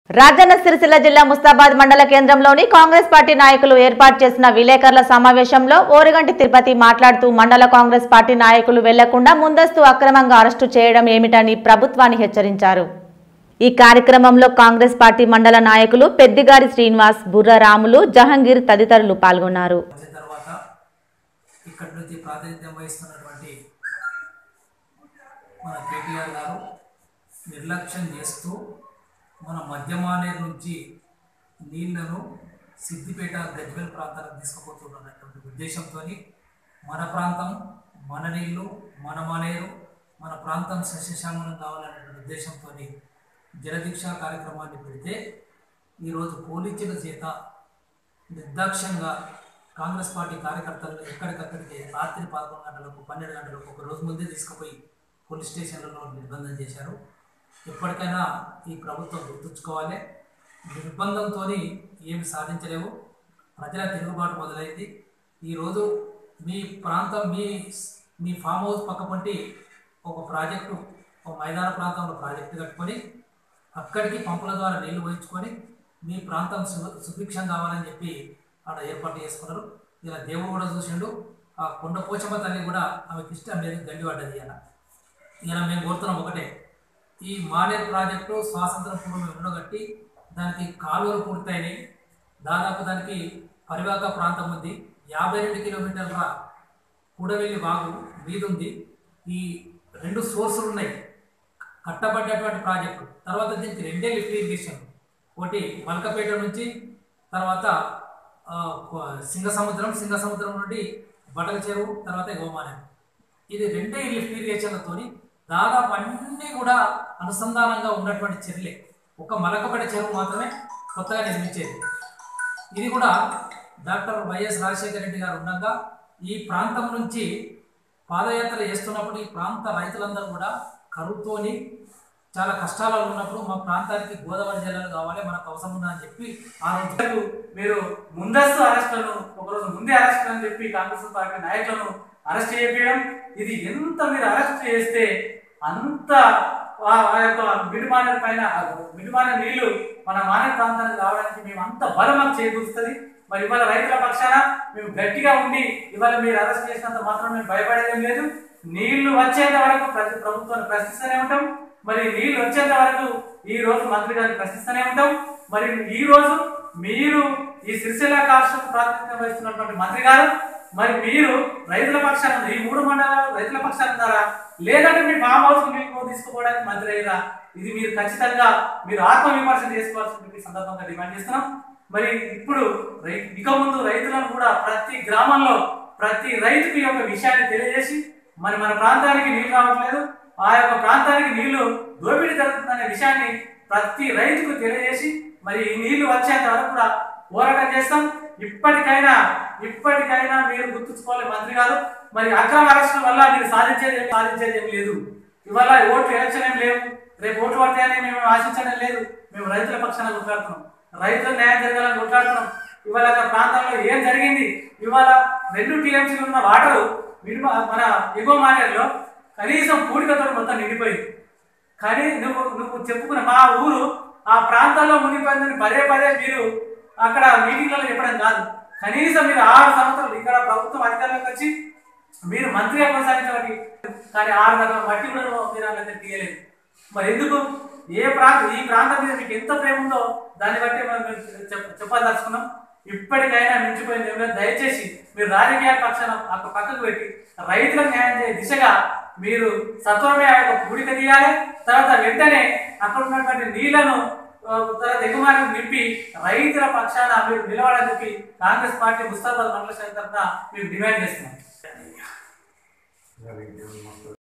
రాజన్న సిరిసిల్ల జిల్లా ముస్తాబాద్ మండల కేంద్రంలోని కాంగ్రెస్ పార్టీ నాయకులు ఏర్పాటు చేసిన విలేకరుల సమావేశంలో ఓరుగంటి తిరుపతి మాట్లాడుతూ మండల కాంగ్రెస్ పార్టీ నాయకులు వెళ్లకుండా ముందస్తు అక్రమంగా అరెస్టు చేయడం ఏమిటని ప్రభుత్వాన్ని హెచ్చరించారు ఈ కార్యక్రమంలో కాంగ్రెస్ పార్టీ మండల నాయకులు పెద్దిగారి శ్రీనివాస్ బుర్ర రాములు జహంగీర్ తదితరులు పాల్గొన్నారు వచ్చిన తర్వాత ఇక్కడి నుంచి ప్రాతినిధ్యం వహిస్తున్నటువంటి మన కేటీఆర్ గారు నిర్లక్ష్యం చేస్తూ మన మధ్యమానేరు నుంచి నీళ్లను సిద్దిపేట గజ్వెల్ ప్రాంతాలకు తీసుకుపోతున్నటువంటి ఉద్దేశంతో మన ప్రాంతం మన నీళ్లు మన మానేరు మన ప్రాంతం సస్యశ్యామలం కావాలనేటువంటి ఉద్దేశంతో జలదీక్ష కార్యక్రమాన్ని పెడితే ఈరోజు పోలీసుల చేత నిర్దాక్ష్యంగా కాంగ్రెస్ పార్టీ కార్యకర్తలను ఎక్కడికక్కడికి రాత్రి పదకొండు గంటలకు పన్నెండు గంటలకు ఒక రోజు ముందే తీసుకుపోయి పోలీస్ స్టేషన్లలో నిర్బంధం చేశారు ఎప్పటికైనా ఈ ప్రభుత్వం గుర్తుంచుకోవాలి నిర్బంధంతో ఏమి సాధించలేవు ప్రజల తిరుగుబాటు మొదలైంది ఈరోజు మీ ప్రాంతం మీ మీ ఫామ్ హౌస్ పక్క పంటి ఒక ప్రాజెక్టు ఒక మైదాన ప్రాంతంలో ప్రాజెక్టు కట్టుకొని అక్కడికి పంపుల ద్వారా నీళ్లు పోయించుకొని మీ ప్రాంతం సు సుభిక్షం కావాలని చెప్పి ఆడ ఏర్పాటు చేసుకున్నారు ఇలా దేవుడు కూడా చూసిండు ఆ కొండ పోచమ్మ తల్లి కూడా ఆమెకి ఇష్టం లేదు గండి పడ్డది ఇలా ఇలా మేము కోరుతున్నాం ఒకటే ఈ మానేర్ ప్రాజెక్టు స్వాతంత్రం పూర్వం ఉండగట్టి దానికి కాలువలు పూర్తయినాయి దాదాపు దానికి పరివాహక ప్రాంతం ఉంది యాభై రెండు కిలోమీటర్ల కూడవెల్లి వాగు వీధుంది ఈ రెండు సోర్సులు ఉన్నాయి కట్టబడ్డటువంటి ప్రాజెక్టు తర్వాత దీనికి రెండే లిఫ్ట్ ఇరిగేషన్ ఒకటి మల్కపేట నుంచి తర్వాత ఆ, కొ- సింగ సముద్రం సింగ సముద్రం నుండి బటల చెరువు తర్వాత గోమానం ఇది రెండే లిఫ్ట్ ఇరిగేషన్లతోని దాదాపు అన్నీ కూడా అనుసంధానంగా ఉన్నటువంటి చెరువులే ఒక మలకపేట చెరువు మాత్రమే కొత్తగా నిర్మించేది ఇది కూడా డాక్టర్ వైఎస్ రాజశేఖర రెడ్డి గారు ఉండగా ఈ ప్రాంతం నుంచి పాదయాత్ర చేస్తున్నప్పుడు ఈ ప్రాంత రైతులందరూ కూడా కరువుతోని చాలా కష్టాలలో ఉన్నప్పుడు మా ప్రాంతానికి గోదావరి జిల్లాలు కావాలి మనకు అవసరం ఉందా అని చెప్పి ఆ రోజు మీరు ముందస్తు అరెస్టులను ఒకరోజు ముందే అరెస్ట్ అని చెప్పి కాంగ్రెస్ పార్టీ నాయకులను అరెస్ట్ చేయడం ఇది ఎంత మీరు అరెస్ట్ చేస్తే అంత ఆ ఆ యొక్క మిడిమాన పైన మిడిమాన నీళ్లు మన మానవ ప్రాంతానికి రావడానికి మేము అంత బలం మాకు చేకూరుస్తుంది మరి ఇవాళ రైతుల పక్షాన మేము గట్టిగా ఉండి ఇవాళ మీరు అరెస్ట్ చేసినంత మాత్రం మేము భయపడేదేం లేదు నీళ్లు వచ్చేంత వరకు ప్రతి ప్రభుత్వాన్ని ప్రశ్నిస్తూనే ఉంటాం మరి నీళ్లు వచ్చేంత వరకు ఈ రోజు మంత్రి గారిని ప్రశ్నిస్తూనే ఉంటాం మరి ఈ రోజు మీరు ఈ సిరిసిల్ల కాన్స్టిట్యూషన్ ప్రాతినిధ్యం వహిస్తున్నటువంటి మంత్రి గారు మరి మీరు రైతుల పక్షాన ఈ మూడు మండలాలు రైతుల పక్షాన ఉన్నారా లేదంటే మీ ఫామ్ హౌస్ మీకు తీసుకుపోవడానికి మంత్రి అయ్యారా ఇది మీరు ఖచ్చితంగా మీరు ఆత్మ విమర్శ చేసుకోవాల్సిన సందర్భంగా డిమాండ్ చేస్తున్నాం మరి ఇప్పుడు రై ఇక ముందు రైతులను కూడా ప్రతి గ్రామంలో ప్రతి రైతుకి ఈ యొక్క విషయాన్ని తెలియజేసి మరి మన ప్రాంతానికి నీళ్లు రావట్లేదు ఆ యొక్క ప్రాంతానికి నీళ్లు దోపిడీ జరుగుతుందనే విషయాన్ని ప్రతి రైతుకు తెలియజేసి మరి ఈ నీళ్లు వచ్చేంత వరకు కూడా పోరాటం చేస్తాం ఇప్పటికైనా ఇప్పటికైనా మీరు గుర్తుంచుకోవాలి మంత్రి గారు మరి అక్రమ అరెస్టుల వల్ల మీరు సాధించేది ఏం- సాధించేది ఏం లేదు ఇవాళ ఓట్లు ఎలక్షన్ ఏం లేవు రేపు ఓట్లు పడతాయని మేము ఆశించడం లేదు మేము రైతుల పక్షాన కొట్లాడుతున్నాం రైతులకు న్యాయం జరగాలని కొట్లాడుతున్నాం ఇవాళ అక్కడ ప్రాంతాల్లో ఏం జరిగింది ఇవాళ రెండు టీఎంసీలు ఉన్న వాటరు మినిమ మన ఎగువ మానేరులో కనీసం పూడికతో మొత్తం నిండిపోయింది కానీ నువ్వు నువ్వు చెప్పుకున్న మా ఊరు ఆ ప్రాంతాల్లో మునిగిపోయిందని పదే పదే మీరు అక్కడ మీటింగ్లలో చెప్పడం కాదు కనీసం మీరు ఆరు సంవత్సరాలు ఇక్కడ ప్రభుత్వం అధికారంలోకి వచ్చి మీరు మంత్రిగా కొనసాగించబట్టి కానీ ఆరు గంటల మట్టి కూడా మీరు అక్కడ తీయలేదు మరి ఎందుకు ఏ ప్రాంతం ఈ ప్రాంతం మీద మీకు ఎంత ప్రేమ ఉందో దాన్ని బట్టి మనం మేము చెప్ చెప్పదలుచుకున్నాం ఇప్పటికైనా మించిపోయింది ఏమైనా దయచేసి మీరు రాజకీయ పక్షాన అక్కడ పక్కకు పెట్టి రైతులకు న్యాయం చేసే దిశగా మీరు సత్వరమే ఆ యొక్క పూడిక తీయాలి తర్వాత వెంటనే అక్కడ ఉన్నటువంటి నీళ్లను ఆ, తర్వాత ఎగుమాలను నింపి రైతుల పక్షాన మీరు నిలవాలని చెప్పి కాంగ్రెస్ పార్టీ ముస్తాబాద్ మండల శాఖ తరఫున మేము డిమాండ్ చేస్తున్నాం